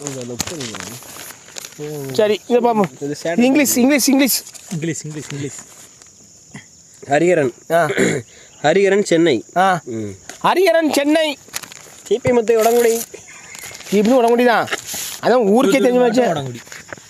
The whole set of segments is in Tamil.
சரி இதை பார்ப்போம் இது இது English English English English English English Hariharan ஆ ஹரிஹரன் சென்னை ஆ ம் ஹரிஹரன் சென்னை சிபி முத்து உடங்குடி இப்படி விட முடியுதான் அதான் ஊருக்கே தெரிஞ்சு வச்சு உடங்குடி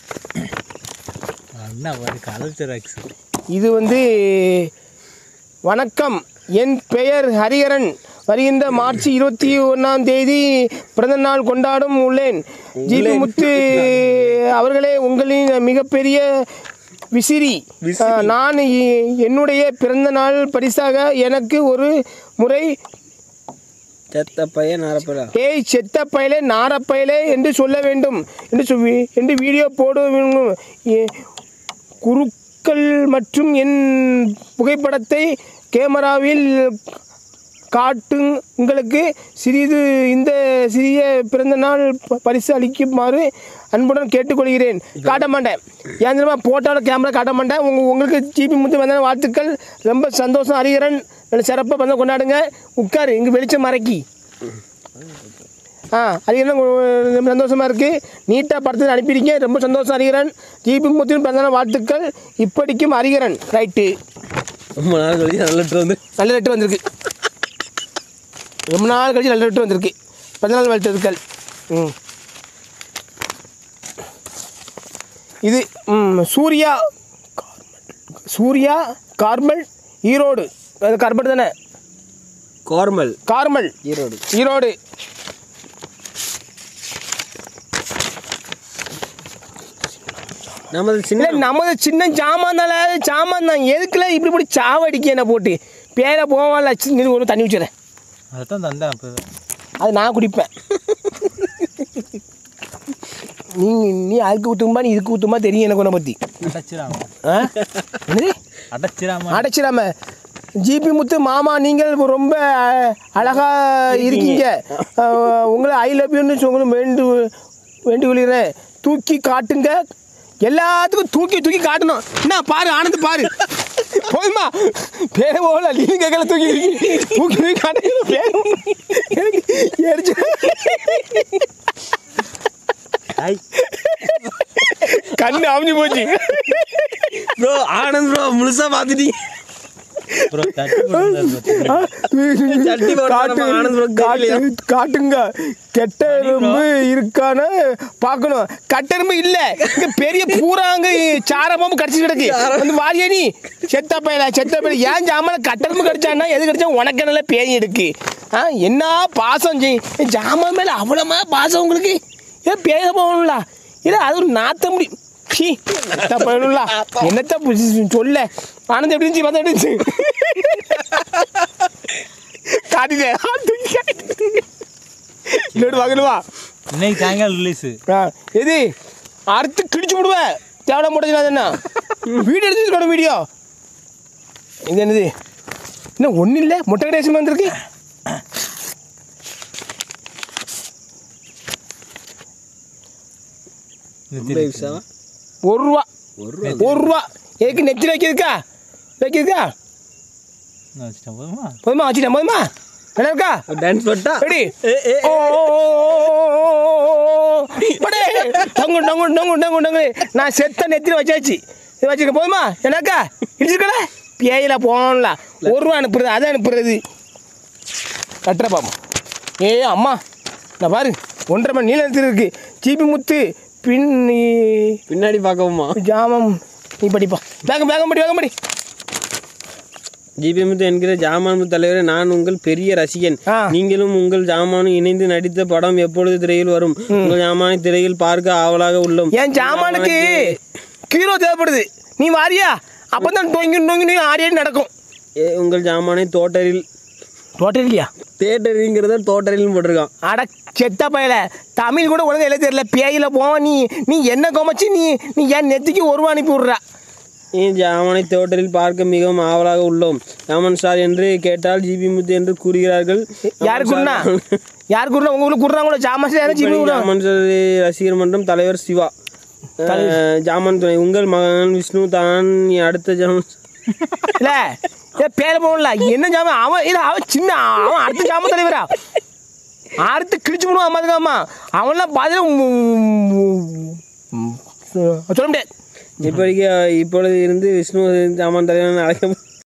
என்ன ஒரு கலர் ஆக்ஸ் இது வந்து வணக்கம் என் பெயர் ஹரிஹரன் வருகின்ற மார்ச் இருபத்தி ஒன்றாம் தேதி பிறந்த நாள் கொண்டாடும் உள்ளேன் ஜிபி முத்து அவர்களே உங்களின் மிகப்பெரிய விசிறி அஹ், நான் இ- என்னுடைய பிறந்த நாள் பரிசாக எனக்கு ஒரு முறை செத்த பையன் நாரப்படா ஏய் செத்த பயலே நாரப்பயலே என்று சொல்ல வேண்டும் என்று சொல்லி என்று வீடியோ போட வேண்டும் எ- குருக்கள் மற்றும் என் புகைப்படத்தை கேமராவில் காட்டும் உங்களுக்கு சிறிது இந்த சிறிய பிறந்த நாள் ப- பரிசு அளிக்குமாறு அன்புடன் கேட்டுக்கொள்கிறேன் காட்ட மாட்டேன் ஏன் தெரியுமா போட்டோவில் கேமரா காட்ட மாட்டேன் உங்க உங்களுக்கு ஜிபி முத்து வந்த வாழ்த்துக்கள் ரொம்ப சந்தோஷம் அறிகிறேன் நல்ல சிறப்பாக வந்து கொண்டாடுங்க உட்காரு இங்கே வெளிச்சம் மறைக்கி ஆ அறிகிறன் ரொம்ப சந்தோஷமாக இருக்குது நீட்டாக படத்தில் அனுப்பியிருக்கீங்க ரொம்ப சந்தோஷம் அறிகிறன் ஜிபி முத்தின் பிறந்தநாள் வாழ்த்துக்கள் இப்படிக்கும் அறிகிறன் ரைட்டு ரொம்ப நாள் கழிச்சு நல்ல லெட்டர் வந்து நல்ல லெட்டர் வந்திருக்கு ரொம்ப நாள் கழிச்சு நல்ல லெட்டர் வந்திருக்கு பிறந்தநாள் வாழ்த்துக்கள் ம் இது ம், சூர்யா சூர்யா கார்மல் ஈரோடு அது கார்பன் தானே கார்மல் கார்மல் ஈரோடு ஈரோடு நமது இல்லை சின்ன நமது சின்ன ஜாமான் தானே ஜாமான் தான் எதுக்குல இப்படி இப்படி சாவடிக்க என்ன போட்டு பேரை போவான்ல சின்ன ஒரு தண்ணி வச்சுறேன் அதான் தந்தேன் அப்போ அது நான் குடிப்பேன் நீ நீ அதுக்கு ஊற்றுமா நீ இதுக்கு ஊற்றுமா தெரியும் எனக்கு உன்னை பற்றி அடைச்சிடாம ஆ என்னது அடைச்சிடாம அடைச்சிடாம ஜிபி முத்து மாமா நீங்கள் ரொம்ப அஹ், அழகா இருக்கீங்க அஹ், உங்களை ஐ லவ் யூன்னு உங்களுக்கு வேண்டு வேண்டி கொள்கிறேன் தூக்கி காட்டுங்க எல்லாத்துக்கும் தூக்கி தூக்கி காட்டணும் என்ன பாரு ஆனந்த் பாரு போதுமா பேர போகல நீ கேட்கல தூக்கி தூக்கி தூக்கி காட்டுங்க பேரு எனக்கு எரிச்சு ஹாய் கண்ணு அமைஞ்சு போச்சு ப்ரோ ஆனந்த் ப்ரோ முழுசா பார்த்துட்டீங்க ப்ரோ தட்டி போட்டுருந்தாரு சட்டி போட்டு காட்டு நம்ம ஆனந்த் bro காட்டு காட்டுங்க கெட்ட எறும்பு இருக்கான்னு பார்க்கணும் கட்ட எறும்பு இல்ல இங்க பெரிய பூராங்க சாரமாம கடிச்சு கிடக்கு வந்து வாரியா நீ செத்த பையல செத்த பையல ஏன் ஜாமான கட்டெரும்பு கடிச்சான்னா எது கடிச்சா உனக்கு நல்ல பேய் எடுக்கு ஆ என்ன பாசம் செய் ஜாமான் மேல அவ்வளோமா பாசம் உங்களுக்கு ஏன் பேச போகணும்ல இல்லை அது ஒரு நாத்த முடி சீ என்னத்த பயனும்ல என்னத்த புசி- சொல்ல ஆனந்த் எப்படி இருந்துச்சு பார்த்தா எப்படி இருந்துச்சு காட்டிட்டேன் இன்னொரு வாங்கணுவா இன்னைக்கு சாயங்காலம் ரிலீஸு ஆ எது அறுத்து கிழிச்சு விடுவேன் தேவை முடிஞ்சா என்ன வீடியோ எடுத்து வச்சுக்கணும் வீடியோ இது என்னது இன்னும் ஒன்றும் இல்லை முட்டை கடைசி வந்திருக்கு ரொம்ப விஷயம் ஒரு ரூபா ஒரு ரூபா ஒரு ரூபா எதுக்கு நெத்தியில் வைக்கிறதுக்கா வைக்கிறதுக்கா நான் வச்சுட்டேன் போதுமா போதுமா வச்சுட்டேன் போதுமா நல்லா இருக்கா டான்ஸ் பட்டா ரெடி ஓ படே டங்கு டங்கு டங்கு டங்கு டங்கு நான் செத்த நெத்தியில் வச்சாச்சு இது வச்சுக்க போதுமா என்னக்கா இடிச்சிருக்கல பேயில போகல ஒரு ரூபா அனுப்புறது அதை அனுப்புறது கட்டுற பாப்போம் ஏ அம்மா நான் பாரு ஒன்றரை மணி நீளத்தில் இருக்கு ஜிபி முத்து பின் பின்னாடி பார்க்கவுமா ஜாமம் நீ படிப்பா வேகம் வேகம் படி வேகம் படி ஜிபி முத்து என்கிற ஜாமான் தலைவரே நான் உங்கள் பெரிய ரசிகன் ஆ. நீங்களும் உங்கள் ஜாமானும் இணைந்து நடித்த படம் எப்பொழுது திரையில் வரும் உங்கள் ஜாமானை திரையில் பார்க்க ஆவலாக உள்ளோம் என் ஜாமானுக்கு கீரோ தேவைப்படுது நீ வாரியா அப்போ தான் டொங்கி டொங்கி ஆடி ஆடி நடக்கும் ஏ, உங்கள் ஜாமானை தோட்டரில் டோட்டல் இல்லையா தேட்டரிங்கிறத தோட்டரில்னு போட்டிருக்கான் அட செத்த பயல தமிழ் கூட ஒழுங்கா எழுத தெரியல பேயில போவான் நீ நீ என்ன கோமச்சு நீ நீ என் நெத்திக்கு ஒரு ரூபா அனுப்பி விட்றா ஏன் ஜாமானை தோட்டரில் பார்க்க மிகவும் ஆவலாக உள்ளோம் ஜாமன் ஸ்டார் என்று கேட்டால் ஜிபி முத்து என்று கூறுகிறார்கள் யாரு குருண்ணா யாரு குருண்ணா உங்க ஊருக்கு குடுறாங்களோ ஜாமான் யாரும் ஜிபி குருண்ணா ஜாமன் ஸ்டார் ரசிகர் மன்றம் தலைவர் சிவா அஹ், ஜாமன் துணை உங்கள் மகன் விஷ்ணு தான் அடுத்த ஜாமன் இல்ல ஏ பேர போகல என்ன ஜாமான் அவன் இல்ல அவன் சின்ன அவன் அடுத்த ஜாமான் தலைவரா அறுத்து கிழிச்சு விடுவான் அம்மாதுக்காமா அவன்லாம் பதில் சொல்ல முடியாது இப்போதைக்கு இப்பொழுது இருந்து விஷ்ணு ஜாமான் தலைவன் அழைக்க